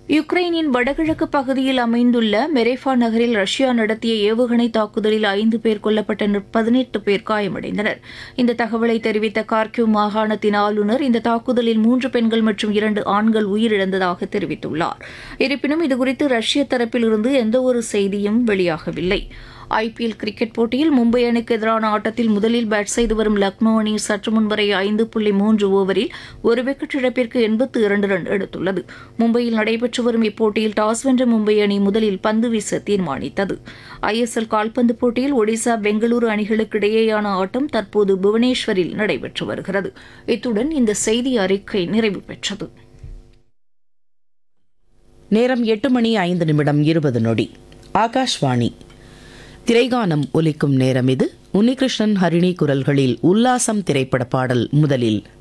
யுக்ரைனின் வடகிழக்கு பகுதியில் அமைந்துள்ள மெரேஃபா நகரில் ரஷ்யா நடத்திய ஏவுகணை தாக்குதலில் ஐந்து பேர் கொல்லப்பட்ட பதினெட்டு பேர் காயமடைந்தனர் இந்த தகவலை தெரிவித்த கார்கிவ் மாகாணத்தின் ஆளுநர் இந்த தாக்குதலில் மூன்று பெண்கள் மற்றும் இரண்டு ஆண்கள் உயிரிழந்ததாக தெரிவித்துள்ளார் இருப்பினும் இதுகுறித்து ரஷ்ய தரப்பிலிருந்து எந்தவொரு செய்தியும் வெளியாகவில்லை ஐபிஎல் கிரிக்கெட் போட்டியில் மும்பை அணிக்கு எதிரான ஆட்டத்தில் முதலில் பேட் செய்து வரும் லக்னோ அணி சற்று முன்வரை ஐந்து புள்ளி மூன்று ஓவரில் ஒரு விக்கெட் இழப்பிற்கு எண்பத்து இரண்டு ரன் எடுத்துள்ளது மும்பையில் நடைபெற்று வரும் இப்போட்டியில் டாஸ் வென்ற மும்பை அணி முதலில் பந்து வீச தீர்மானித்தது ஐஎஸ்எல் கால்பந்து போட்டியில் ஒடிசா பெங்களூரு அணிகளுக்கு இடையேயான ஆட்டம் தற்போது புவனேஸ்வரில் நடைபெற்று வருகிறது இத்துடன் இந்த செய்தி அறிக்கை நிறைவு பெற்றது நேரம் எட்டு மணி ஐந்து நிமிடம் இருபது நொடி ஆகாஷ்வாணி திரைகானம் ஒலிக்கும் நேரம் இது உன்னிகிருஷ்ணன் ஹரிணி குரல்களில் உல்லாசம் திரைப்பட பாடல் முதலில்